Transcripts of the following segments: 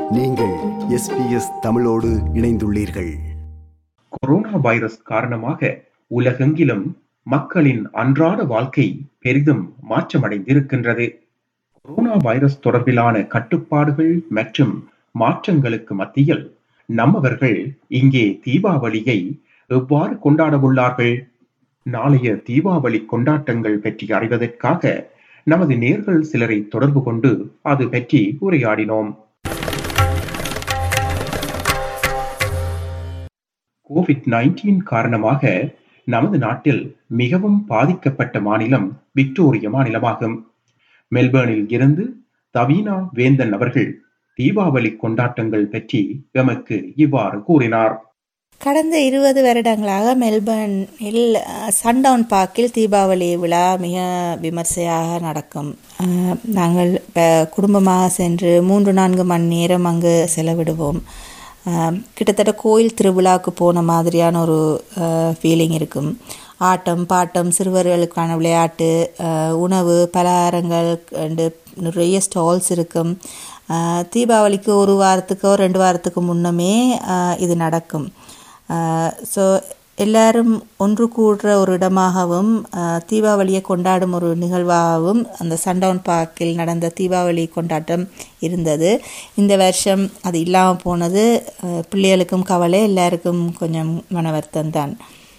நீங்கள் எஸ்பிஎஸ் தமிழோடு இணைந்துள்ளீர்கள் கொரோனா வைரஸ் காரணமாக உலகெங்கிலும் மக்களின் அன்றாட வாழ்க்கை பெரிதும் மாற்றமடைந்திருக்கின்றது கொரோனா வைரஸ் தொடர்பிலான கட்டுப்பாடுகள் மற்றும் மாற்றங்களுக்கு மத்தியில் நம்மவர்கள் இங்கே தீபாவளியை எவ்வாறு கொண்டாடவுள்ளார்கள் நாளைய தீபாவளி கொண்டாட்டங்கள் பற்றி அறிவதற்காக நமது நேர்கள் சிலரை தொடர்பு கொண்டு அது பற்றி உரையாடினோம் கோவிட் நைன்டீன் காரணமாக நமது நாட்டில் மிகவும் பாதிக்கப்பட்ட மாநிலம் விக்டோரிய மாநிலமாகும் மெல்பேர்னில் இருந்து தவீனா வேந்தன் அவர்கள் தீபாவளி கொண்டாட்டங்கள் பற்றி எமக்கு இவ்வாறு கூறினார் கடந்த இருபது வருடங்களாக மெல்பர்னில் அஹ், சன்டவுன் பார்க்கில் தீபாவளி விழா மிக விமர்சையாக நடக்கும் அஹ், நாங்கள் ப- குடும்பமாக சென்று மூன்று நான்கு மணி நேரம் அங்கு செலவிடுவோம் அஹ், கிட்டத்தட்ட கோயில் திருவிழாவுக்கு போன மாதிரியான ஒரு ஃபீலிங் இருக்கும் ஆட்டம் பாட்டம் சிறுவர்களுக்கான விளையாட்டு அஹ், உணவு பலகாரங்கள் and நிறைய ஸ்டால்ஸ் இருக்கும் அஹ், தீபாவளிக்கு ஒரு வாரத்துக்கோ ரெண்டு வாரத்துக்கு முன்னமே அஹ், இது நடக்கும் ஸோ எல்லாரும் ஒன்று கூடுற ஒரு இடமாகவும் அஹ், தீபாவளியை கொண்டாடும் ஒரு நிகழ்வாகவும் அந்த சன்டவுன் பார்க்கில் நடந்த தீபாவளி கொண்டாட்டம் இருந்தது இந்த வருஷம் அது இல்லாமல் போனது அஹ், பிள்ளைகளுக்கும் கவலை எல்லாருக்கும் கொஞ்சம் மன வருத்தம் தான்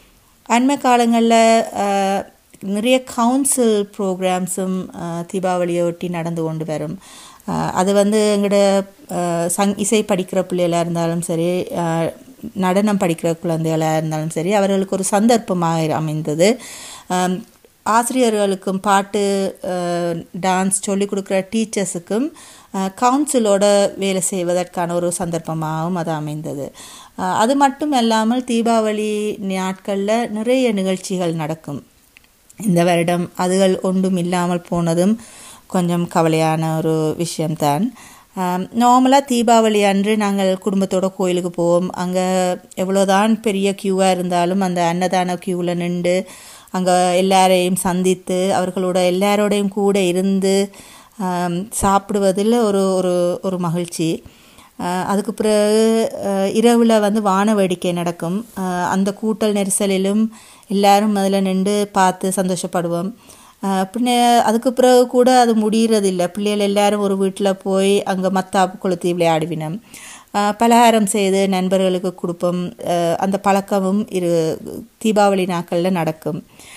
அண்மை காலங்களில் நிறைய கவுன்சில் ப்ரோக்ராம்ஸும் தீபாவளியை ஒட்டி நடந்து கொண்டு வரும் அஹ், அது வந்து எங்களோட அஹ், சங் இசை படிக்கிற பிள்ளைகளாக இருந்தாலும் சரி அஹ், நடனம் படிக்கிற குழந்தைகளாக இருந்தாலும் சரி அவர்களுக்கு ஒரு சந்தர்ப்பமாக அமைந்தது அம், ஆசிரியர்களுக்கும் பாட்டு அஹ், டான்ஸ் சொல்லிக் கொடுக்குற டீச்சர்ஸுக்கும் அஹ், கவுன்சிலோட வேலை செய்வதற்கான ஒரு சந்தர்ப்பமாகவும் அது அமைந்தது அஹ், அது மட்டும் இல்லாமல் தீபாவளி நாட்களில் நிறைய நிகழ்ச்சிகள் நடக்கும் இந்த வருடம் அதுகள் ஒன்றும் இல்லாமல் போனதும் கொஞ்சம் கவலையான ஒரு விஷயம்தான் நார்மலாக தீபாவளி அன்று நாங்கள் குடும்பத்தோட கோயிலுக்கு போவோம் அங்கே எவ்வளோதான் பெரிய க்யூவாக இருந்தாலும் அந்த அன்னதான க்யூவில் நின்று அங்கே எல்லாரையும் சந்தித்து அவர்களோட எல்லாரோடையும் கூட இருந்து ஆம், சாப்பிடுவதில் ஒரு ஒரு ஒரு மகிழ்ச்சி அஹ் அதுக்கு பிறகு இரவில் வந்து வான வேடிக்கை நடக்கும் அஹ் அந்த கூட்டல் நெரிசலிலும் எல்லாரும் அதில் நின்று பார்த்து சந்தோஷப்படுவோம் அஹ் பின்ன அதுக்கு பிறகு கூட அது முடியறதில்லை பிள்ளைகள் எல்லாரும் ஒரு வீட்டில் போய் அங்கே மத்தாப்பு கொளுத்தி விளையாடுவினோம் அஹ் பலகாரம் செய்து நண்பர்களுக்கு கொடுப்போம் அஹ் அந்த பழக்கமும் இரு தீபாவளி நாட்களில் நடக்கும்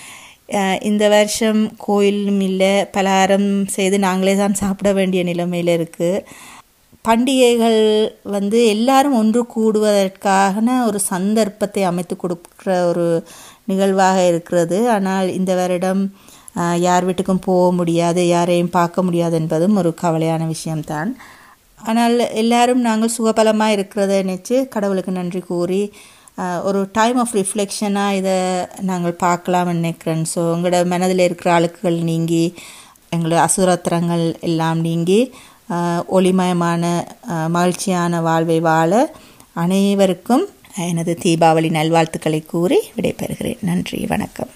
அஹ் இந்த வருஷம் கோயிலும் இல்லை பலகாரம் செய்து நாங்களே தான் சாப்பிட வேண்டிய நிலைமையில் இருக்குது பண்டிகைகள் வந்து எல்லாரும் ஒன்று கூடுவதற்கான ஒரு சந்தர்ப்பத்தை அமைத்து கொடுக்குற ஒரு நிகழ்வாக இருக்கிறது ஆனால் இந்த வருடம் ஆஹ், யார் வீட்டுக்கும் போக முடியாது யாரையும் பார்க்க முடியாது என்பதும் ஒரு கவலையான விஷயம்தான் ஆனால் எல்லாரும் நாங்கள் சுகபலமாக இருக்கிறத நினச்சி கடவுளுக்கு நன்றி கூறி ஆஹ், ஒரு டைம் ஆஃப் ரிஃப்ளெக்ஷனாக இதை நாங்கள் பார்க்கலாம்னு நினைக்கிறேன் ஸோ உங்களோட மனதில் இருக்கிற அழுக்குகள் நீங்கி எங்களோட அசுரத்திரங்கள் எல்லாம் நீங்கி ஆஹ், ஒளிமயமான ஆஹ், மகிழ்ச்சியான வாழ்வை வாழ அனைவருக்கும் எனது தீபாவளி நல்வாழ்த்துக்களை கூறி விடைபெறுகிறேன் நன்றி வணக்கம்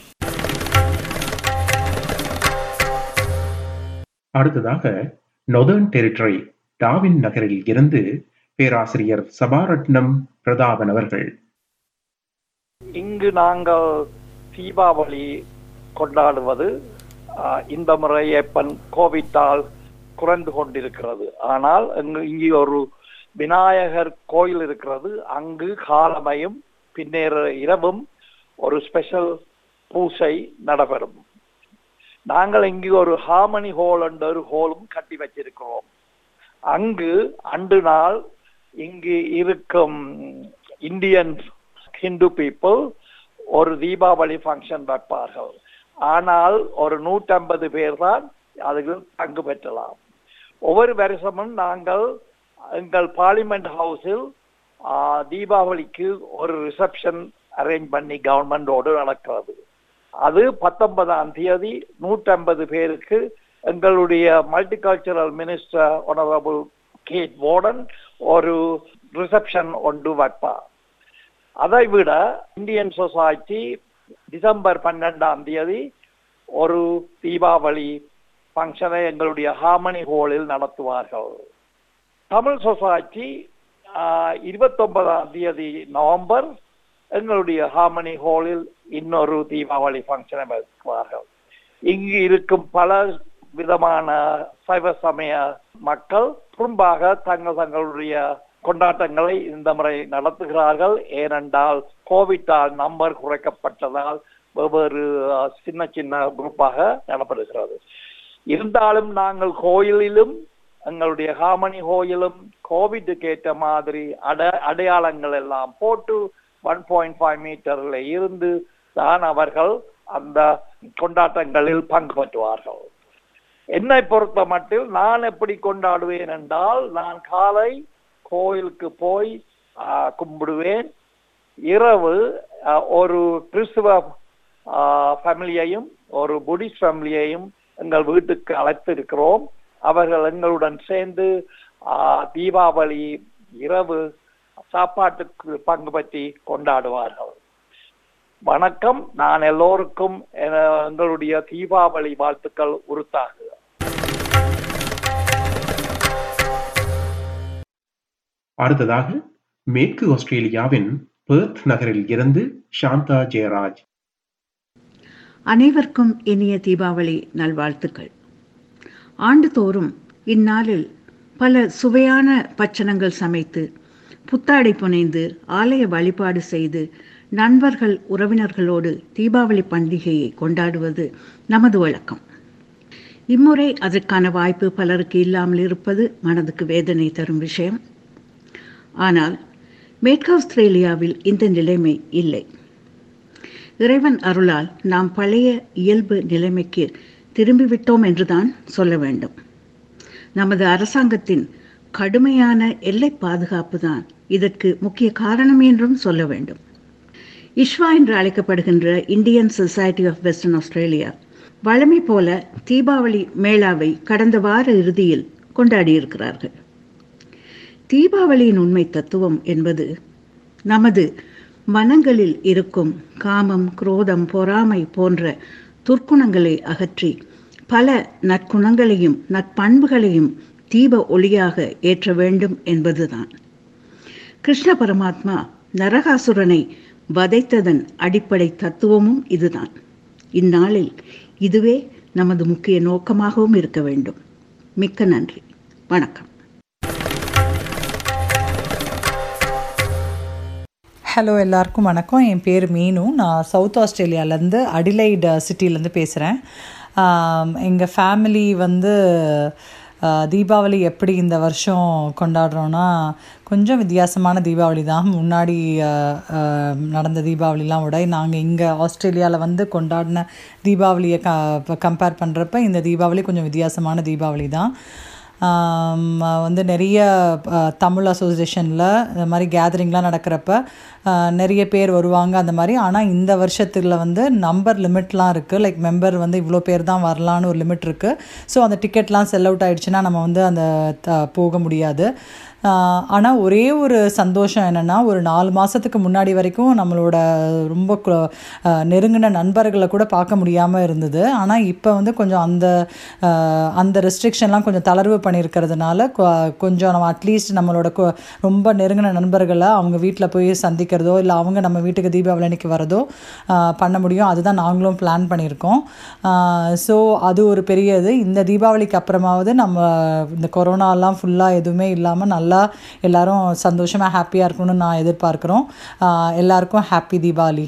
அடுத்ததாக நொதர்ன் டெரிட்டரி டாவின் நகரில் இருந்து பேராசிரியர் சபாரட்னம் பிரதாபன் அவர்கள் இங்கு நாங்கள் தீபாவளி கொண்டாடுவது ஆஹ், இந்த முறை எப்பன் கோவிட்டால் குறைந்து கொண்டிருக்கிறது ஆனால் இங்கு இங்கு ஒரு விநாயகர் கோயில் இருக்கிறது அங்கு காலமையும் பின்னேற இரவும் ஒரு ஸ்பெஷல் பூசை நடைபெறும் நாங்கள் இங்கு ஒரு ஹார்மனி ஹோல் என்ற ஒரு ஹோலும் கட்டி வச்சிருக்கிறோம் அங்கு அன்று நாள் இங்கு இருக்கும் இந்தியன் ஹிந்து பீப்புள் ஒரு தீபாவளி ஃபங்க்ஷன் வைப்பார்கள் ஆனால் ஒரு நூற்றம்பது பேர் தான் அதில் பங்கு பெற்றலாம் ஒவ்வொரு வருஷமும் நாங்கள் எங்கள் பார்லிமெண்ட் ஹவுஸில் தீபாவளிக்கு ஒரு ரிசப்ஷன் அரேஞ்ச் பண்ணி கவர்மெண்டோடு நடக்கிறது அது பத்தொன்பதாம் தேதி நூற்றம்பது பேருக்கு எங்களுடைய multicultural minister honourable Kate Warden ஒரு ரிசப்ஷன் ஒன்று வைப்பார் அதை விட இந்தியன் சொசைட்டி டிசம்பர் பன்னெண்டாம் தேதி ஒரு தீபாவளி ஃபங்க்ஷனை எங்களுடைய ஹார்மனி ஹோலில் நடத்துவார்கள் தமிழ் சொசைட்டி இருபத்தொன்பதாம் தேதி நவம்பர் எங்களுடைய ஹார்மனி ஹாலில் இன்னொரு தீபாவளி ஃபங்க்ஷனை வைப்பார்கள் இங்கு இருக்கும் பல விதமான சைவ சமய மக்கள் குறும்பாக தங்கள் தங்களுடைய கொண்டாட்டங்களை இந்த முறை நடத்துகிறார்கள் ஏனென்றால் கோவிட்டால் நம்பர் குறைக்கப்பட்டதால் வெவ்வேறு அஹ், சின்ன சின்ன குரூப்பாக நடப்படுகிறது இருந்தாலும் நாங்கள் கோயிலிலும் எங்களுடைய ஹாமணி கோயிலும் கோவிட்டுக்கு ஏற்ற மாதிரி அட அடையாளங்கள் எல்லாம் போட்டு ஒன் பாயிண்ட் ஃபைவ் மீட்டர்ல இருந்து தான் அவர்கள் அந்த கொண்டாட்டங்களில் பங்கு பெற்றுவார்கள் என்னை பொறுத்த மட்டில் நான் எப்படி கொண்டாடுவேன் என்றால் நான் காலை கோயிலுக்கு போய் ஆஹ், கும்பிடுவேன் இரவு ஆஹ், ஒரு கிறிஸ்துவ ஃபேமிலியையும் ஒரு புடிஸ்ட் ஃபேமிலியையும் எங்கள் வீட்டுக்கு அழைத்து இருக்கிறோம் அவர்கள் எங்களுடன் சேர்ந்து ஆஹ், தீபாவளி இரவு சாப்பாட்டுக்கு பங்கு பற்றி கொண்டாடுவார்கள் வணக்கம் நான் எல்லோருக்கும் என- எங்களுடைய தீபாவளி வாழ்த்துக்கள் உறுத்தாகுக அடுத்ததாக மேற்கு ஆஸ்திரேலியாவின் பெர்த் நகரில் இருந்து சாந்தா ஜெயராஜ் அனைவருக்கும் இனிய தீபாவளி நல்வாழ்த்துக்கள் ஆண்டுதோறும் இந்நாளில் பல சுவையான பட்சணங்கள் சமைத்து புத்தாடை புனைந்து ஆலய வழிபாடு செய்து நண்பர்கள் உறவினர்களோடு தீபாவளி பண்டிகையை கொண்டாடுவது நமது வழக்கம் இம்முறை அதற்கான வாய்ப்பு பலருக்கு இல்லாமல் இருப்பது மனதுக்கு வேதனை தரும் விஷயம் ஆனால் மேற்கு ஆஸ்திரேலியாவில் இந்த நிலைமை இல்லை இறைவன் அருளால் நாம் பழைய இயல்பு நிலைமைக்கு திரும்பிவிட்டோம் என்றுதான் சொல்ல வேண்டும் நமது அரசாங்கத்தின் கடுமையான எல்லை பாதுகாப்பு தான் இதற்கு முக்கிய காரணம் என்றும் சொல்ல வேண்டும் இஷ்வா என்று அழைக்கப்படுகின்ற Indian society of Western Australia வழமை போல தீபாவளி மேளாவை கடந்த வார இறுதியில் கொண்டாடியிருக்கிறார்கள் தீபாவளியின் உண்மை தத்துவம் என்பது நமது மனங்களில் இருக்கும் காமம் குரோதம் பொறாமை போன்ற துர்க்குணங்களை அகற்றி பல நற்குணங்களையும் நற்பண்புகளையும் தீப ஒளியாக ஏற்ற வேண்டும் என்பதுதான் கிருஷ்ண பரமாத்மா நரகாசுரனை வதைத்ததன் அடிப்படை தத்துவமும் இதுதான் இந்நாளில் இதுவே நமது முக்கிய நோக்கமாகவும் இருக்க வேண்டும் மிக்க நன்றி வணக்கம் ஹலோ எல்லாருக்கும் வணக்கம் என் பேர் மீனு நான் சவுத் ஆஸ்திரேலியாலேருந்து அடிலைட் சிட்டிலேருந்து பேசுகிறேன் எங்கள் ஃபேமிலி வந்து ஆஹ், தீபாவளி எப்படி இந்த வருஷம் கொண்டாடுறோன்னா கொஞ்சம் வித்தியாசமான தீபாவளி தான் முன்னாடி ஆஹ், ஆஹ், நடந்த தீபாவளிலாம் விட நாங்கள் இங்கே ஆஸ்திரேலியாவில் வந்து கொண்டாடின தீபாவளியை க கம்பேர் பண்ணுறப்ப இந்த தீபாவளி கொஞ்சம் வித்தியாசமான தீபாவளி தான் ஆம், வந்து நிறைய அஹ், தமிழ் அசோசியேஷனில் இந்த மாதிரி கேதரிங்லாம் நடக்கிறப்ப அஹ், நிறைய பேர் வருவாங்க அந்த மாதிரி ஆனால் இந்த வருஷத்தில் வந்து நம்பர் லிமிட்லாம் இருக்குது லைக் மெம்பர் வந்து இவ்வளோ பேர் தான் வரலான்னு ஒரு லிமிட் இருக்குது ஸோ அந்த டிக்கெட்லாம் செல் அவுட் ஆயிடுச்சுன்னா நம்ம வந்து அந்த த- போக முடியாது ஆனால் ஒரே ஒரு சந்தோஷம் என்னென்னா ஒரு நாலு மாதத்துக்கு முன்னாடி வரைக்கும் நம்மளோட ரொம்ப கு- அஹ், நெருங்கின நண்பர்களை கூட பார்க்க முடியாமல் இருந்தது ஆனால் இப்போ வந்து கொஞ்சம் அந்த அஹ், அந்த ரெஸ்ட்ரிக்ஷன்லாம் கொஞ்சம் தளர்வு பண்ணியிருக்கிறதுனால கொ- கொஞ்சம் நம்ம அட்லீஸ்ட் நம்மளோட கொ- ரொம்ப நெருங்கின நண்பர்களை அவங்க வீட்டில் போய் சந்திக்கிறதோ இல்லை அவங்க நம்ம வீட்டுக்கு தீபாவளி அன்னைக்கு வரதோ அஹ், பண்ண முடியும் அதுதான் நாங்களும் பிளான் பண்ணியிருக்கோம் ஸோ அது ஒரு பெரிய இது இந்த தீபாவளிக்கு அப்புறமாவது நம்ம இந்த கொரோனாலாம் ஃபுல்லாக எதுவுமே இல்லாமல் நல்லா எல்லாரும் சந்தோஷமாக ஹாப்பியாக இருக்கணும்னு நான் எதிர்பார்க்குறோம் அஹ், எல்லாருக்கும் ஹாப்பி தீபாவளி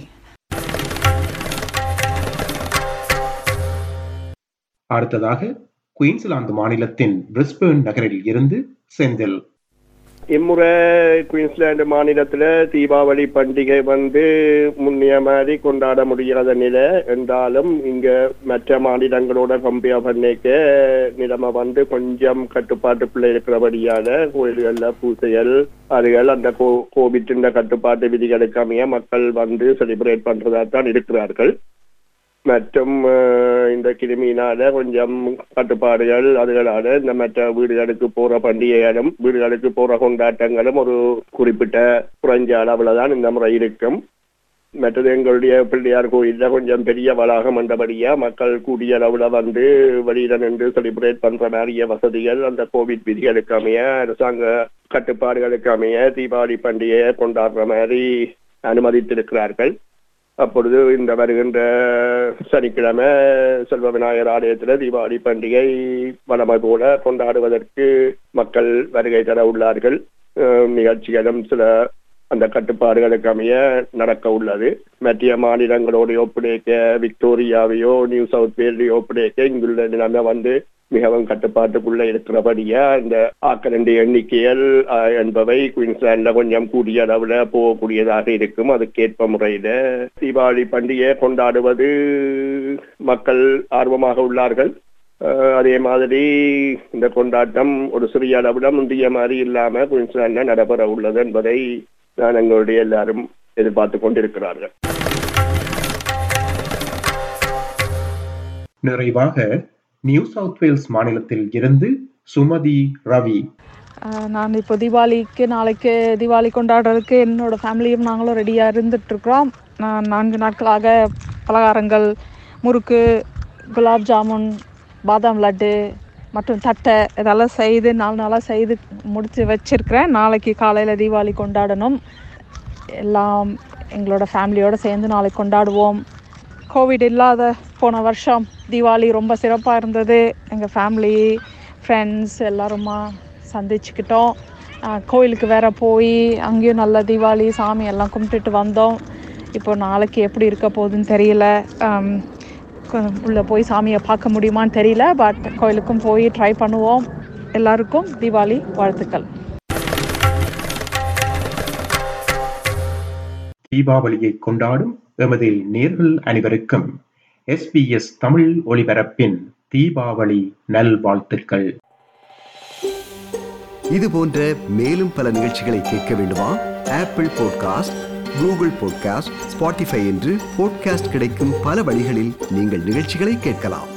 அடுத்ததாக குயின்ஸ்லாந்து மாநிலத்தின் பிரிஸ்பேர்ன் நகரில் இருந்து செந்தில் இம்முறை குயின்ஸ்லாந்து மாநிலத்துல தீபாவளி பண்டிகை வந்து முன்னைய மாதிரி கொண்டாட முடியாத நிலை என்றாலும் இங்க மற்ற மாநிலங்களோட கம்பேர் பண்ணிக்க நிலைமை வந்து கொஞ்சம் கட்டுப்பாட்டுக்குள்ள இருக்கிறபடியால கோயில்கள்ல பூசைகள் அதுகள் அந்த கோ கோவிட் கட்டுப்பாட்டு விதிகளுக்கு அமைய மக்கள் வந்து செலிப்ரேட் பண்றதா தான் இருக்கிறார்கள் மற்றும் அஹ், இந்த கிருமியினால கொஞ்சம் கட்டுப்பாடுகள் அதுகளால இந்த மற்ற வீடுகளுக்கு போற பண்டிகைகளும் வீடுகளுக்கு போற கொண்டாட்டங்களும் ஒரு குறிப்பிட்ட குறைஞ்ச அளவுல தான் இந்த முறை இருக்கும் மற்றது எங்களுடைய பிள்ளையார் கோயில்ல கொஞ்சம் பெரிய வளாகம் வந்தபடியா மக்கள் கூடிய அளவுல வந்து வெளியில நின்று செலிப்ரேட் பண்ற நிறைய வசதிகள் அந்த கோவிட் விதிகளுக்கு அமைய அரசாங்க கட்டுப்பாடுகளுக்கு அமைய தீபாவளி பண்டிகையை கொண்டாடுற மாதிரி அனுமதித்திருக்கிறார்கள் அப்பொழுது இந்த வருகின்ற சனிக்கிழமை செல்வ விநாயகர் ஆலயத்தில் தீபாவளி பண்டிகை வளமை போல கொண்டாடுவதற்கு மக்கள் வருகை தர உள்ளார்கள் அஹ் நிகழ்ச்சிகளும் சில அந்த கட்டுப்பாடுகளுக்கு அமைய நடக்க உள்ளது மற்ற மாநிலங்களோடு ஒப்படைக்க விக்டோரியாவையோ நியூ சவுத் வேல்லையோ ஒப்படைக்க இங்குள்ள நிலைமை வந்து மிகவும் கட்டுப்பாட்டுக்குள்ள இருக்கிறபடியா இந்த ஆக்கரண்டி எண்ணிக்கைகள் அஹ், என்பவை குயின்ஸ்லாண்ட்ல கொஞ்சம் கூடிய அளவுல போகக்கூடியதாக இருக்கும் அதுக்கேற்ப முறையில தீபாவளி பண்டிகையை கொண்டாடுவது மக்கள் ஆர்வமாக உள்ளார்கள் அஹ், அதே மாதிரி இந்த கொண்டாட்டம் ஒரு சிறிய அளவுல முந்தைய மாதிரி இல்லாம குயின்ஸ்லாண்ட்ல நடைபெற உள்ளது என்பதை நான் எங்களுடைய எல்லாரும் எதிர்பார்த்து கொண்டிருக்கிறார்கள் நிறைவாக நியூ சவுத் வேல்ஸ் மாநிலத்தில் இருந்து சுமதி ரவி ஆஹ் நான் இப்போ தீபாவளிக்கு நாளைக்கு தீபாவளி கொண்டாடுறதுக்கு என்னோட ஃபேமிலியும் நாங்களும் ரெடியாக இருந்துகிட்ருக்குறோம் நான் நான்கு நாட்களாக பலகாரங்கள் முறுக்கு குலாப் ஜாமுன் பாதாம் லட்டு மற்றும் தட்டை இதெல்லாம் செய்து நாலு நாளாக செய்து முடித்து வச்சுருக்கிறேன் நாளைக்கு காலையில் தீபாவளி கொண்டாடணும் எல்லாம் எங்களோட ஃபேமிலியோடு சேர்ந்து நாளைக்கு கொண்டாடுவோம் கோவிட் இல்லாத போன வருஷம் தீபாவளி ரொம்ப சிறப்பாக இருந்தது எங்கள் ஃபேமிலி ஃப்ரெண்ட்ஸ் எல்லாருமா சந்திச்சுக்கிட்டோம் ஆஹ் கோயிலுக்கு வேற போய் அங்கேயும் நல்ல தீபாவளி சாமி எல்லாம் கும்பிட்டுட்டு வந்தோம் இப்போ நாளைக்கு எப்படி இருக்க போகுதுன்னு தெரியல ஆம், கொ- உள்ள போய் சாமியை பார்க்க முடியுமான்னு தெரியல பட் கோயிலுக்கும் போய் ட்ரை பண்ணுவோம் எல்லாருக்கும் தீபாவளி வாழ்த்துக்கள் தீபாவளியை கொண்டாடும் எமது நேர்கள் அனைவருக்கும் எஸ்பிஎஸ் தமிழ் ஒளிபரப்பின் தீபாவளி நல்வாழ்த்துக்கள் இது போன்ற மேலும் பல நிகழ்ச்சிகளை கேட்க வேண்டுமா Apple podcast Google podcast Spotify என்று பாட்காஸ்ட் கிடைக்கும் பல வழிகளில் நீங்கள் நிகழ்ச்சிகளை கேட்கலாம்